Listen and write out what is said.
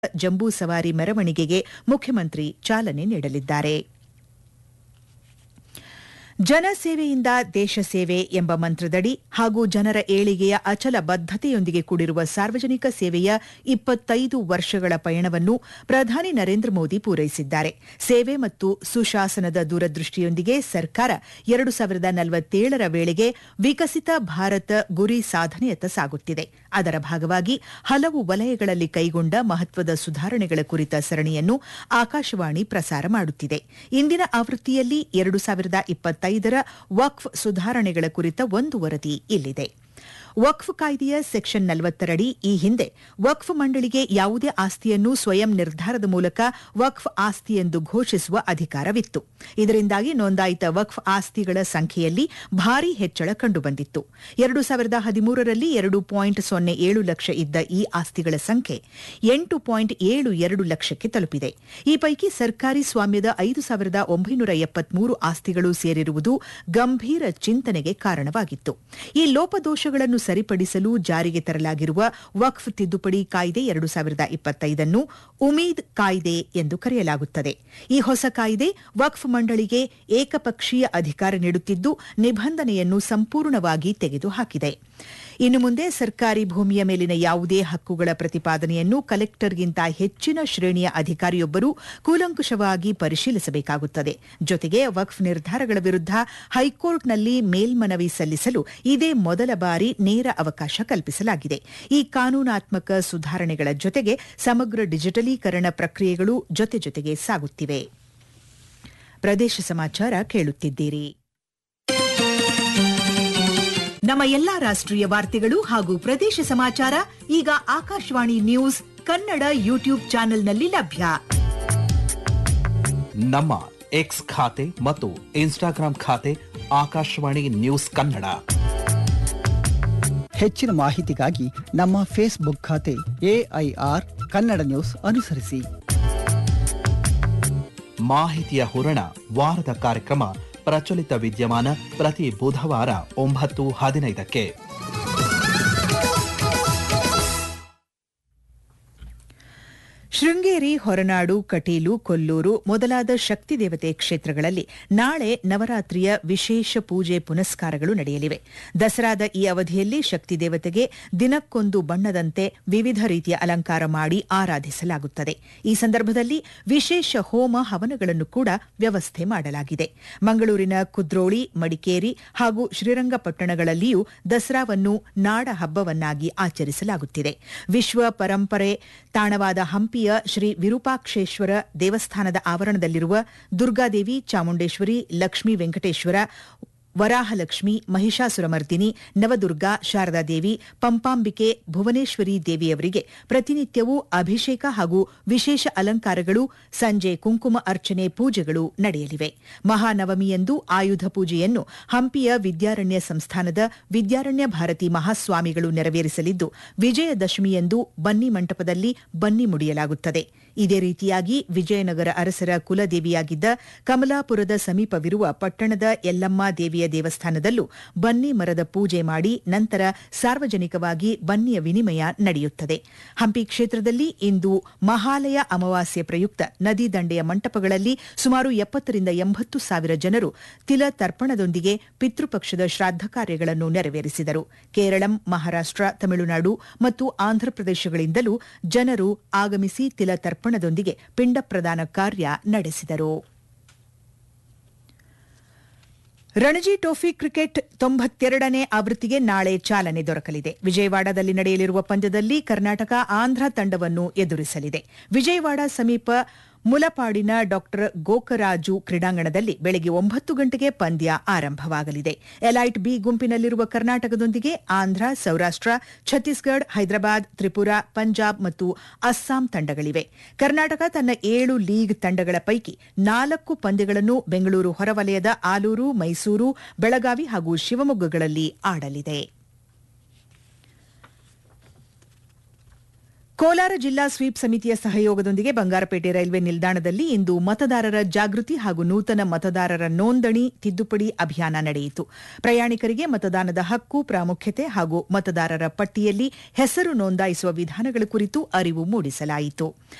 ಜಂಬೂ ಸವಾರಿ ಮೆರವಣಿಗೆಗೆ ಮುಖ್ಯಮಂತ್ರಿ ಚಾಲನೆ ನೀಡಲಿದ್ದಾರೆ ಜನಸೇವೆಯಿಂದ ದೇಶ ಸೇವೆ ಎಂಬ ಮಂತ್ರದಡಿ ಹಾಗೂ ಜನರ ಏಳಿಗೆಯ ಅಚಲ ಬದ್ದತೆಯೊಂದಿಗೆ ಕೂಡಿರುವ ಸಾರ್ವಜನಿಕ ಸೇವೆಯ ಇಪ್ಪತ್ತೈದು ವರ್ಷಗಳ ಪಯಣವನ್ನು ಪ್ರಧಾನಿ ನರೇಂದ್ರ ಮೋದಿ ಪೂರೈಸಿದ್ದಾರೆ ಸೇವೆ ಮತ್ತು ಸುಶಾಸನದ ದೂರದೃಷ್ಟಿಯೊಂದಿಗೆ ಸರ್ಕಾರ ಎರಡು ಸಾವಿರದ ನಲವತ್ತೇಳರ ವೇಳೆಗೆ ವಿಕಸಿತ ಭಾರತ ಗುರಿ ಸಾಧನೆಯತ್ತ ಸಾಗುತ್ತಿದೆ ಅದರ ಭಾಗವಾಗಿ ಹಲವು ವಲಯಗಳಲ್ಲಿ ಕೈಗೊಂಡ ಮಹತ್ವದ ಸುಧಾರಣೆಗಳ ಕುರಿತ ಸರಣಿಯನ್ನು ಆಕಾಶವಾಣಿ ಪ್ರಸಾರ ಮಾಡುತ್ತಿದೆ ಇಂದಿನ ಆವೃತ್ತಿಯಲ್ಲಿ ಎರಡು ಸಾವಿರದ ಇಪ್ಪತ್ತೈದರ ವಕ್ಫ್ ಸುಧಾರಣೆಗಳ ಕುರಿತ ಒಂದು ವರದಿ ಇಲ್ಲಿದೆ ವಕ್ಫ್ ಕಾಯ್ದೆಯ ಸೆಕ್ಷನ್ ನಲವತ್ತರಡಿ ಈ ಹಿಂದೆ ವಕ್ಫ್ ಮಂಡಳಿಗೆ ಯಾವುದೇ ಆಸ್ತಿಯನ್ನು ಸ್ವಯಂ ನಿರ್ಧಾರದ ಮೂಲಕ ವಕ್ಫ್ ಆಸ್ತಿ ಎಂದು ಘೋಷಿಸುವ ಅಧಿಕಾರವಿತ್ತು ಇದರಿಂದಾಗಿ ನೋಂದಾಯಿತ ವಕ್ಫ್ ಆಸ್ತಿಗಳ ಸಂಖ್ಯೆಯಲ್ಲಿ ಭಾರೀ ಹೆಚ್ಚಳ ಕಂಡುಬಂದಿತ್ತು ಎರಡು ಸಾವಿರದ ಹದಿಮೂರರಲ್ಲಿ ಎರಡು ಪಾಯಿಂಟ್ ಸೊನ್ನೆ ಏಳು ಲಕ್ಷ ಇದ್ದ ಈ ಆಸ್ತಿಗಳ ಸಂಖ್ಯೆ ಎಂಟು ಪಾಯಿಂಟ್ ಏಳು ಎರಡು ಲಕ್ಷಕ್ಕೆ ತಲುಪಿದೆ ಈ ಪೈಕಿ ಸರ್ಕಾರಿ ಸ್ವಾಮ್ಯದ ಐದು ಸಾವಿರದ ಒಂಬೈನೂರ ಎಪ್ಪತ್ಮೂರು ಆಸ್ತಿಗಳು ಸೇರಿರುವುದು ಗಂಭೀರ ಚಿಂತನೆಗೆ ಕಾರಣವಾಗಿತ್ತು ಈ ಲೋಪದೋಷಗಳನ್ನು ಸರಿಪಡಿಸಲು ಜಾರಿಗೆ ತರಲಾಗಿರುವ ವಕ್ಫ್ ತಿದ್ದುಪಡಿ ಕಾಯ್ದೆ ಎರಡು ಸಾವಿರದ ಇಪ್ಪತ್ತೈದನ್ನು ಉಮೀದ್ ಕಾಯ್ದೆ ಎಂದು ಕರೆಯಲಾಗುತ್ತದೆ ಈ ಹೊಸ ಕಾಯ್ದೆ ವಕ್ಫ್ ಮಂಡಳಿಗೆ ಏಕಪಕ್ಷೀಯ ಅಧಿಕಾರ ನೀಡುತ್ತಿದ್ದು ನಿಬಂಧನೆಯನ್ನು ಸಂಪೂರ್ಣವಾಗಿ ತೆಗೆದುಹಾಕಿದೆ ಇನ್ನು ಮುಂದೆ ಸರ್ಕಾರಿ ಭೂಮಿಯ ಮೇಲಿನ ಯಾವುದೇ ಹಕ್ಕುಗಳ ಪ್ರತಿಪಾದನೆಯನ್ನು ಕಲೆಕ್ಟರ್ಗಿಂತ ಹೆಚ್ಚಿನ ಶ್ರೇಣಿಯ ಅಧಿಕಾರಿಯೊಬ್ಬರು ಕೂಲಂಕುಷವಾಗಿ ಪರಿಶೀಲಿಸಬೇಕಾಗುತ್ತದೆ ಜೊತೆಗೆ ವಕ್ಫ್ ನಿರ್ಧಾರಗಳ ವಿರುದ್ಧ ಹೈಕೋರ್ಟ್ನಲ್ಲಿ ಮೇಲ್ಮನವಿ ಸಲ್ಲಿಸಲು ಇದೇ ಮೊದಲ ಬಾರಿ ನೇರ ಅವಕಾಶ ಕಲ್ಪಿಸಲಾಗಿದೆ ಈ ಕಾನೂನಾತ್ಮಕ ಸುಧಾರಣೆಗಳ ಜೊತೆಗೆ ಸಮಗ್ರ ಡಿಜಿಟಲೀಕರಣ ಪ್ರಕ್ರಿಯೆಗಳು ಜೊತೆ ಜೊತೆಗೆ ಸಾಗುತ್ತಿವೆ ಪ್ರದೇಶ ಸಮಾಚಾರ ಕೇಳುತ್ತಿದ್ದೀರಿ ನಮ್ಮ ಎಲ್ಲಾ ರಾಷ್ಟ್ರೀಯ ವಾರ್ತೆಗಳು ಹಾಗೂ ಪ್ರದೇಶ ಸಮಾಚಾರ ಈಗ ಆಕಾಶವಾಣಿ ನ್ಯೂಸ್ ಕನ್ನಡ ಯೂಟ್ಯೂಬ್ ಚಾನೆಲ್ನಲ್ಲಿ ಲಭ್ಯ ನಮ್ಮ ಎಕ್ಸ್ ಖಾತೆ ಮತ್ತು ಇನ್ಸ್ಟಾಗ್ರಾಂ ಖಾತೆ ಆಕಾಶವಾಣಿ ನ್ಯೂಸ್ ಕನ್ನಡ ಹೆಚ್ಚಿನ ಮಾಹಿತಿಗಾಗಿ ನಮ್ಮ ಫೇಸ್ಬುಕ್ ಖಾತೆ ಎಐಆರ್ ಕನ್ನಡ ನ್ಯೂಸ್ ಅನುಸರಿಸಿ ಮಾಹಿತಿಯ ಹೂರಣ ವಾರದ ಕಾರ್ಯಕ್ರಮ ಪ್ರಚಲಿತ ವಿದ್ಯಮಾನ ಪ್ರತಿ ಬುಧವಾರ ಒಂಬತ್ತು ಹದಿನೈದಕ್ಕೆ ಶೃಂಗೇರಿ ಹೊರನಾಡು ಕಟೀಲು ಕೊಲ್ಲೂರು ಮೊದಲಾದ ಶಕ್ತಿ ದೇವತೆ ಕ್ಷೇತ್ರಗಳಲ್ಲಿ ನಾಳೆ ನವರಾತ್ರಿಯ ವಿಶೇಷ ಪೂಜೆ ಪುನಸ್ಕಾರಗಳು ನಡೆಯಲಿವೆ ದಸರಾದ ಈ ಅವಧಿಯಲ್ಲಿ ಶಕ್ತಿ ದೇವತೆಗೆ ದಿನಕ್ಕೊಂದು ಬಣ್ಣದಂತೆ ವಿವಿಧ ರೀತಿಯ ಅಲಂಕಾರ ಮಾಡಿ ಆರಾಧಿಸಲಾಗುತ್ತದೆ ಈ ಸಂದರ್ಭದಲ್ಲಿ ವಿಶೇಷ ಹೋಮ ಹವನಗಳನ್ನು ಕೂಡ ವ್ಯವಸ್ಥೆ ಮಾಡಲಾಗಿದೆ ಮಂಗಳೂರಿನ ಕುದ್ರೋಳಿ ಮಡಿಕೇರಿ ಹಾಗೂ ಶ್ರೀರಂಗಪಟ್ಟಣಗಳಲ್ಲಿಯೂ ದಸರಾವನ್ನು ನಾಡ ಹಬ್ಬವನ್ನಾಗಿ ಆಚರಿಸಲಾಗುತ್ತಿದೆ ವಿಶ್ವ ಪರಂಪರೆ ತಾಣವಾದ ಹಂಪಿಯ ಶ್ರೀ ವಿರೂಪಾಕ್ಷೇಶ್ವರ ದೇವಸ್ಥಾನದ ಆವರಣದಲ್ಲಿರುವ ದುರ್ಗಾದೇವಿ ಚಾಮುಂಡೇಶ್ವರಿ ಲಕ್ಷ್ಮೀ ವೆಂಕಟೇಶ್ವರ ವರಾಹಲಕ್ಷ್ಮಿ ಮಹಿಷಾಸುರಮರ್ದಿನಿ ನವದುರ್ಗಾ ಶಾರದಾದೇವಿ ಪಂಪಾಂಬಿಕೆ ಭುವನೇಶ್ವರಿ ದೇವಿಯವರಿಗೆ ಪ್ರತಿನಿತ್ಯವೂ ಅಭಿಷೇಕ ಹಾಗೂ ವಿಶೇಷ ಅಲಂಕಾರಗಳು ಸಂಜೆ ಕುಂಕುಮ ಅರ್ಚನೆ ಪೂಜೆಗಳು ನಡೆಯಲಿವೆ ಮಹಾನವಮಿಯಂದು ಆಯುಧ ಪೂಜೆಯನ್ನು ಹಂಪಿಯ ವಿದ್ಯಾರಣ್ಯ ಸಂಸ್ಥಾನದ ವಿದ್ಯಾರಣ್ಯ ಭಾರತಿ ಮಹಾಸ್ವಾಮಿಗಳು ನೆರವೇರಿಸಲಿದ್ದು ವಿಜಯದಶಮಿಯಂದು ಬನ್ನಿ ಮಂಟಪದಲ್ಲಿ ಬನ್ನಿ ಮುಡಿಯಲಾಗುತ್ತದೆ ಇದೇ ರೀತಿಯಾಗಿ ವಿಜಯನಗರ ಅರಸರ ಕುಲದೇವಿಯಾಗಿದ್ದ ಕಮಲಾಪುರದ ಸಮೀಪವಿರುವ ಪಟ್ಟಣದ ಯಲ್ಲಮ್ಮ ದೇವಿಯ ದೇವಸ್ಥಾನದಲ್ಲೂ ಬನ್ನಿ ಮರದ ಪೂಜೆ ಮಾಡಿ ನಂತರ ಸಾರ್ವಜನಿಕವಾಗಿ ಬನ್ನಿಯ ವಿನಿಮಯ ನಡೆಯುತ್ತದೆ ಹಂಪಿ ಕ್ಷೇತ್ರದಲ್ಲಿ ಇಂದು ಮಹಾಲಯ ಅಮಾವಾಸ್ಯೆ ಪ್ರಯುಕ್ತ ನದಿ ದಂಡೆಯ ಮಂಟಪಗಳಲ್ಲಿ ಸುಮಾರು ಎಪ್ಪತ್ತರಿಂದ ಎಂಬತ್ತು ಸಾವಿರ ಜನರು ತಿಲ ತರ್ಪಣದೊಂದಿಗೆ ಪಿತೃಪಕ್ಷದ ಶ್ರಾದ್ದ ಕಾರ್ಯಗಳನ್ನು ನೆರವೇರಿಸಿದರು ಕೇರಳಂ ಮಹಾರಾಷ್ಟ್ರ ತಮಿಳುನಾಡು ಮತ್ತು ಆಂಧ್ರಪ್ರದೇಶಗಳಿಂದಲೂ ಜನರು ಆಗಮಿಸಿ ತಿಲ ತರ್ಪಣದೊಂದಿಗೆ ಪಿಂಡ ಪ್ರದಾನ ಕಾರ್ಯ ನಡೆಸಿದರು ರಣಜಿ ಟ್ರೋಫಿ ಕ್ರಿಕೆಟ್ ತೊಂಬತ್ತೆರಡನೇ ಆವೃತ್ತಿಗೆ ನಾಳೆ ಚಾಲನೆ ದೊರಕಲಿದೆ ವಿಜಯವಾಡದಲ್ಲಿ ನಡೆಯಲಿರುವ ಪಂದ್ಯದಲ್ಲಿ ಕರ್ನಾಟಕ ಆಂಧ್ರ ತಂಡವನ್ನು ಎದುರಿಸಲಿದೆ ವಿಜಯವಾಡ ಸಮೀಪ ಮುಲಪಾಡಿನ ಡಾ ಗೋಕರಾಜು ಕ್ರೀಡಾಂಗಣದಲ್ಲಿ ಬೆಳಗ್ಗೆ ಒಂಬತ್ತು ಗಂಟೆಗೆ ಪಂದ್ಯ ಆರಂಭವಾಗಲಿದೆ ಎಲೈಟ್ ಬಿ ಗುಂಪಿನಲ್ಲಿರುವ ಕರ್ನಾಟಕದೊಂದಿಗೆ ಆಂಧ್ರ ಸೌರಾಷ್ಟ್ರ ಛತ್ತೀಸ್ಗಢ ಹೈದರಾಬಾದ್ ತ್ರಿಪುರಾ ಪಂಜಾಬ್ ಮತ್ತು ಅಸ್ಸಾಂ ತಂಡಗಳಿವೆ ಕರ್ನಾಟಕ ತನ್ನ ಏಳು ಲೀಗ್ ತಂಡಗಳ ಪೈಕಿ ನಾಲ್ಕು ಪಂದ್ಯಗಳನ್ನು ಬೆಂಗಳೂರು ಹೊರವಲಯದ ಆಲೂರು ಮೈಸೂರು ಬೆಳಗಾವಿ ಹಾಗೂ ಶಿವಮೊಗ್ಗಗಳಲ್ಲಿ ಆಡಲಿದೆ ಕೋಲಾರ ಜಿಲ್ಲಾ ಸ್ವೀಪ್ ಸಮಿತಿಯ ಸಹಯೋಗದೊಂದಿಗೆ ಬಂಗಾರಪೇಟೆ ರೈಲ್ವೆ ನಿಲ್ದಾಣದಲ್ಲಿ ಇಂದು ಮತದಾರರ ಜಾಗೃತಿ ಹಾಗೂ ನೂತನ ಮತದಾರರ ನೋಂದಣಿ ತಿದ್ದುಪಡಿ ಅಭಿಯಾನ ನಡೆಯಿತು ಪ್ರಯಾಣಿಕರಿಗೆ ಮತದಾನದ ಹಕ್ಕು ಪ್ರಾಮುಖ್ಯತೆ ಹಾಗೂ ಮತದಾರರ ಪಟ್ಟಿಯಲ್ಲಿ ಹೆಸರು ನೋಂದಾಯಿಸುವ ವಿಧಾನಗಳ ಕುರಿತು ಅರಿವು ಮೂಡಿಸಲಾಯಿತು